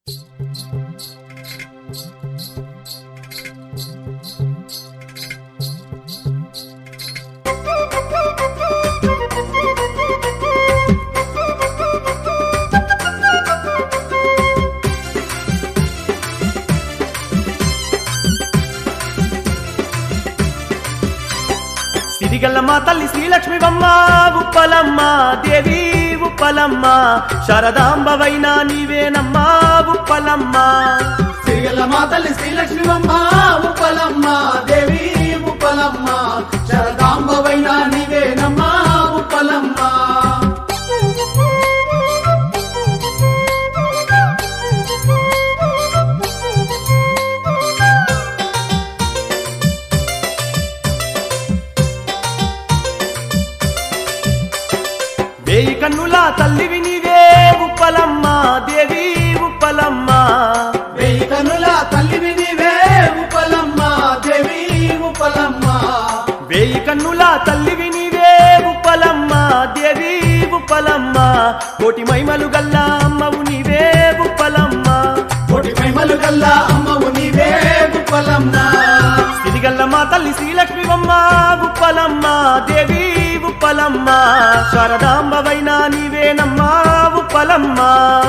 సిరిగల్ల మా తల్లి శ్రీలక్ష్మివమ్మ ఉప్పలమ్మ దేవి ఉప్పలమ్మ శారదాంబవైన నీవేనమ్మా ఉప్పలమ్మ సిరిగల్ల మా తల్లి శ్రీలక్ష్మివమ్మ ఉప్పలమ్మ దేవి ఉప్పలమ్మ శరదాంబవైన నీవేనమ్మ ఉప్పలమ్మ వేయి కన్నుల తల్లివి నీవే ఉప్పలమ్మ దేవి ఉప్పలమ్మ వెయ్యి కనుల తల్లివి నీవే ఉప్పలమ్మ దేవి ఉప్పలమ్మ వేయి కన్నుల తల్లివి నీవే ఉప్పలమ్మ దేవి ఉప్పలమ్మ కోటి మైమలు గల్ల అమ్మవు నీవే ఉప్పలమ్మ కోటి మహిమలు గల్ల అమ్మవు నీవే ఉప్పలమ్మ సిరిగల్ల మా తల్లి శ్రీలక్ష్మివమ్మ ఉప్పలమ్మ దేవి ఉప్పలమ్మ శారదాంబవైన నీవేనమ్మా ఉప్పలమ్మ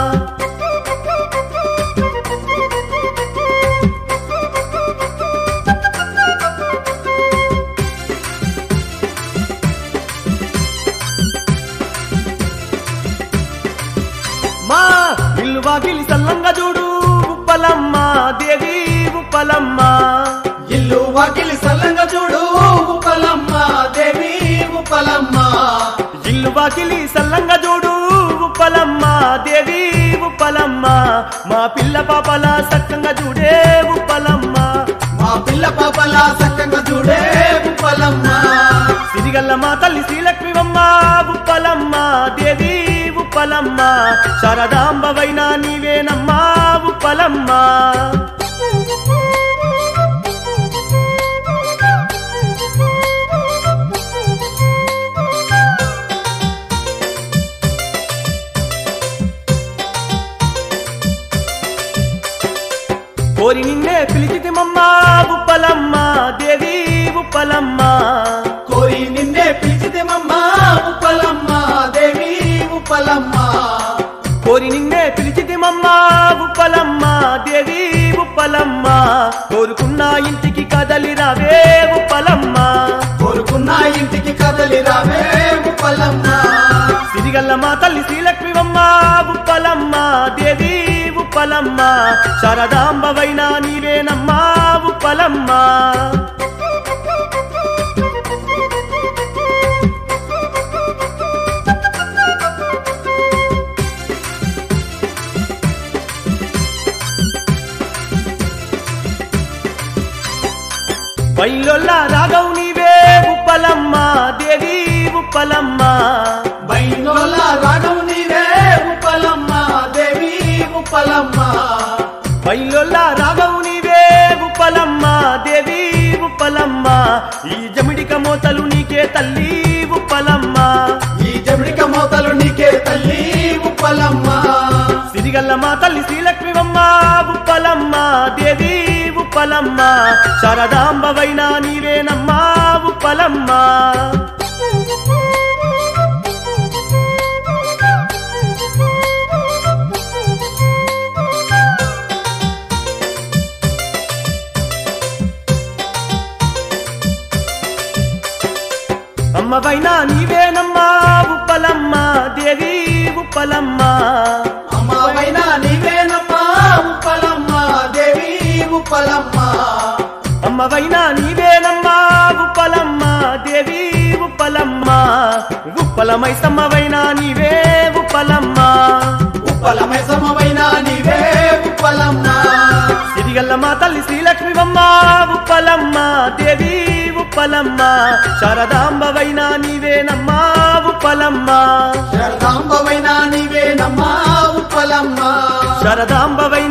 మా ఇల్లు వాకిలి సల్లంగా చూడు ఉప్పలమ్మ దేవి ఉప్పలమ్మ ఇల్లు వాకిలి సల్లంగా చూడు ఉప్పలమ్మ దేవి ఉప్పలమ్మ ఇల్లు వాకిలి సల్లంగా చూడు ఉప్పలమ్మ దేవి ఉప్పలమ్మ మా పిల్ల పాపల సక్కంగా చూడే ఉప్పలమ్మ మా పిల్ల పాపల సక్కంగా చూడే ఉప్పలమ్మ సిరిగల్ల మా తల్లి శ్రీలక్ష్మివమ్మ ఉప్పలమ్మ దేవి ఉప్పలమ్మ శారదాంబవైన నీవేనమ్మా ఉప్పలమ్మ కోరి నిన్నే పిలిచితిమమ్మ ఉప్పలమ్మ దేవి ఉప్పలమ్మ కోరి నిన్నే పిలిచితేమమ్మ ఉప్పలమ్మ దేవి ఉప్పలమ్మ కోరి నిన్నే పిలిచితిమమ్మ ఉప్పలమ్మ దేవి ఉప్పలమ్మ కోరుకున్న ఇంటికి కదలి రావే ఉప్పలమ్మ కోరుకున్న ఇంటికి కదలి రావే ఉప్పలమ్మ సిరిగల్ల మా తల్లి శ్రీలక్ష్మివమ్మ ఉప్పలమ్మ దేవి ఉప్పలమ్మ శారదాంబవైన నీవేనమ్మా ఉప్పలమ్మ బయలొల్ల రాగవు నీవే ఉప్పలమ్మ దేవి ఉప్పలమ్మ బైనోల రాగం నీవే ఉప్పలమ్మ దేవి ఉప్పలమ్మ బయలొల్ల రాగవు నీవే ఉప్పలమ్మ దేవి ఉప్పలమ్మ ఈ జమిడిక మోతలు నీకే తల్లి ఉప్పలమ్మ ఈ జమిడిక మోతలు నీకే తల్లి ఉప్పలమ్మ సిరిగల్ల మా తల్లి శ్రీలక్ష్మివమ్మ ఉప్పలమ్మ దేవి ఉప్పలమ్మ శారదాంబవైన నీవేనమ్మా ఉప్పలమ్మ అమ్మవైనా నీవేనమ్మా ఉప్పలమ్మ దేవి ఉప్పలమ్మ అమ్మవైనా నీవేనమ్మా ఉప్పలమ్మ దేవి ఉప్పలమ్మ అమ్మవైనా నీవేనమ్మా ఉప్పలమ్మ దేవి ఉప్పలమ్మ ఉప్పలమై సమ్మవైనా నీవే ఉప్పలమ్మ ఉప్పలమై సమవైనా నీవే ఉప్పలమ్మ సిరిగల్ల మా తల్లి శ్రీలక్ష్మివమ్మ ఉప్పలమ్మ దేవి ఉప్పలమ్మ శారదాంబవైనా నీవేనమ్మా ఉప్పలమ్మ శరదాంబవైనా నీవేనమ్మా ఉప్పలమ్మ శారదాంబవైన